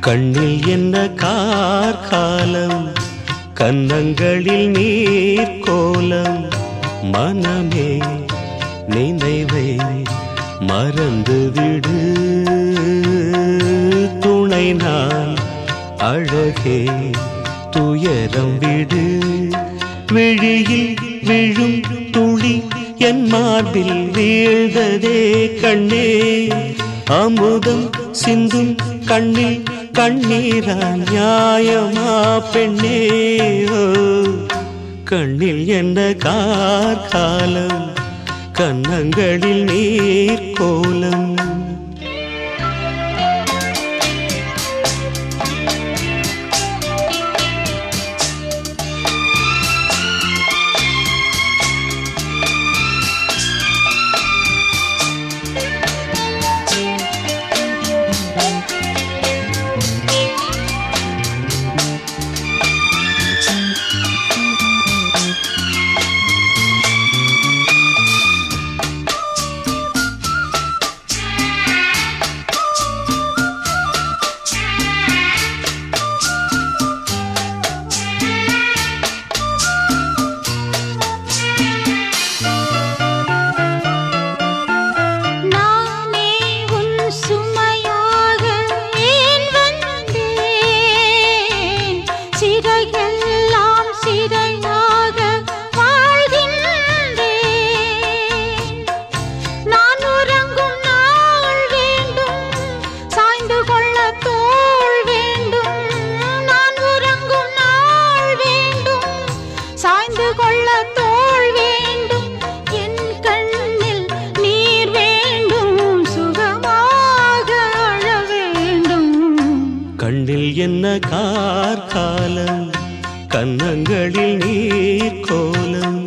கண்ணில் என்ன கார்காலம் கன்னங்களில் நீர் கோலம் மனமே நினைவை மறந்து விடு துணை நான் அழகே துயரம் விடு விழியில் விழும் துளி என் மார்பில் வீழ்ந்ததே கண்ணே அமுதம் சிந்தும் கண்ணில் கண்ணீரா நியாயமா பெண்ணே ஓ, கண்ணில் என்ன கார்காலம் கன்னங்களில் நீர் கோலம் நானே உன் சுமையாக ஏன் வந்தேன் சிறையெல்லாம் சிறையாக வாழ்கின்றேன் நான் உறங்கும் நாள் வேண்டும் சாய்ந்து கொள்ள தோள் வேண்டும் நான் உறங்கும் நாள் வேண்டும் சாய்ந்து கொள்ள தோள் வேண்டும் என் கண்ணில் நீர் வேண்டும் சுகமாக அழ வேண்டும் கண்ணில் என்ன கார்காலம் கன்னங்களில் நீர் கோலம்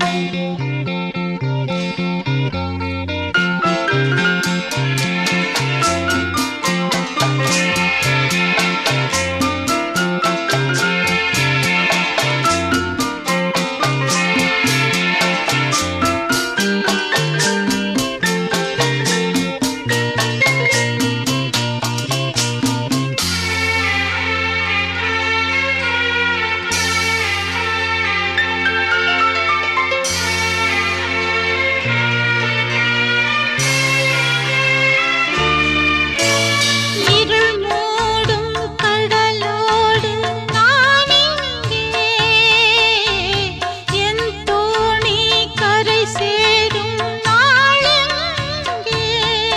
இருள் மூடும் கடலோடு நான் இங்கே என் தோணி கரை சேரும் நாளெங்கே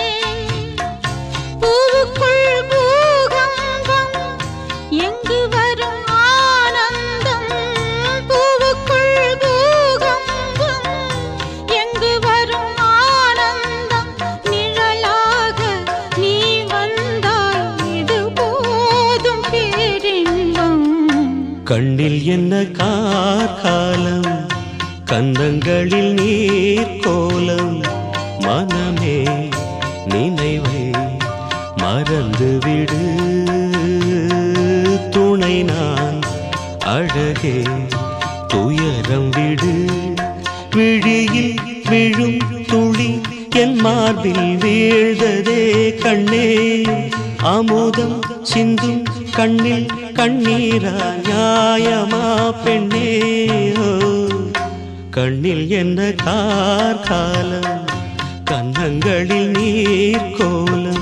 பூவுக்குள் பூகம்பம் எங்கு வரும் ஆனந்தம் பூவுக்குள் பூகம்பம் எங்கு வரும் ஆனந்தம் நிழலாக நீ வந்தாய் இது போதும் பேரின்பம் கண்ணில் என்ன கார்காலம் கந்தங்களில் நீர் கோலம் மனமே நினைவை மறந்து விடு துணை நான் அழகே துயரம் விடு விழியில் விழும் துளி என் மார்பில் வீழ்ந்ததே கண்ணே அமுதம் சிந்தும் கண்ணில் கண்ணீரா நியாயமா பெண்ணே ஓ, கண்ணில் என்ன கார்காலம் கன்னங்களில் நீர் கோலம்